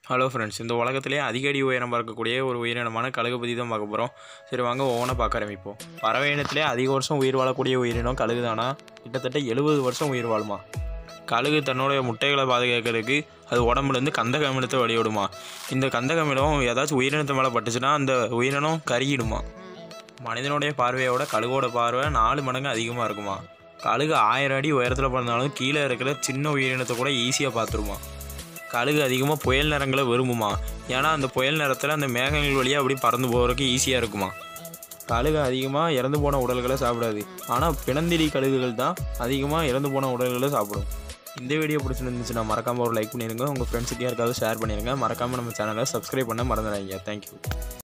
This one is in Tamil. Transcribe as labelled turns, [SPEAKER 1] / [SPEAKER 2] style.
[SPEAKER 1] ஹலோ ஃப்ரெண்ட்ஸ் இந்த உலகத்திலே அதிக அடி உயரம் பறக்கக்கூடிய ஒரு உயிரினமான கழுகு பற்றி தான் பார்க்க போகிறோம் சரி வாங்க ஒவ்வொன்றா பார்க்க ஆரம்பிப்போம் பறவை இனத்திலே அதிக வருஷம் உயிர் வாழக்கூடிய உயிரினம் கழுகு தானா கிட்டத்தட்ட எழுபது வருஷம் உயிர் வாழுமா கழுகு தன்னுடைய முட்டைகளை பாதுகாக்கிறதுக்கு அது உடம்புலேருந்து கந்தக அமிலத்தை வெளியிடுமா இந்த கந்தக அமிலம் ஏதாச்சும் உயிரினத்து மேலே பட்டுச்சுன்னா அந்த உயிரினம் கருகிடுமா மனிதனுடைய பார்வையோட கழுகோட பார்வை நாலு மடங்கு அதிகமாக இருக்குமா கழுகு ஆயிரம் அடி உயரத்தில் பிறந்தாலும் கீழே இருக்கிற சின்ன உயிரினத்தை கூட ஈஸியாக பார்த்துருமா கழுகு அதிகமாக புயல் நிறங்களை விரும்புமா ஏன்னா அந்த புயல் நேரத்தில் அந்த மேகங்கள் வழியாக அப்படி பறந்து போகிறதுக்கு ஈஸியாக இருக்குமா கழுகு அதிகமாக இறந்து போன உடல்களை சாப்பிடாது ஆனால் பிணந்திரி கழுகுகள் தான் அதிகமாக இறந்து போன உடல்களை சாப்பிடும் இந்த வீடியோ பிடிச்சிருந்துச்சுன்னா மறக்காமல் ஒரு லைக் பண்ணிடுங்க உங்கள் ஃப்ரெண்ட்ஸுக்கு யாருக்காவது ஷேர் பண்ணிடுங்க மறக்காமல் நம்ம சேனலை சப்ஸ்கிரைப் பண்ண மறந்துடாதீங்க தேங்க்யூ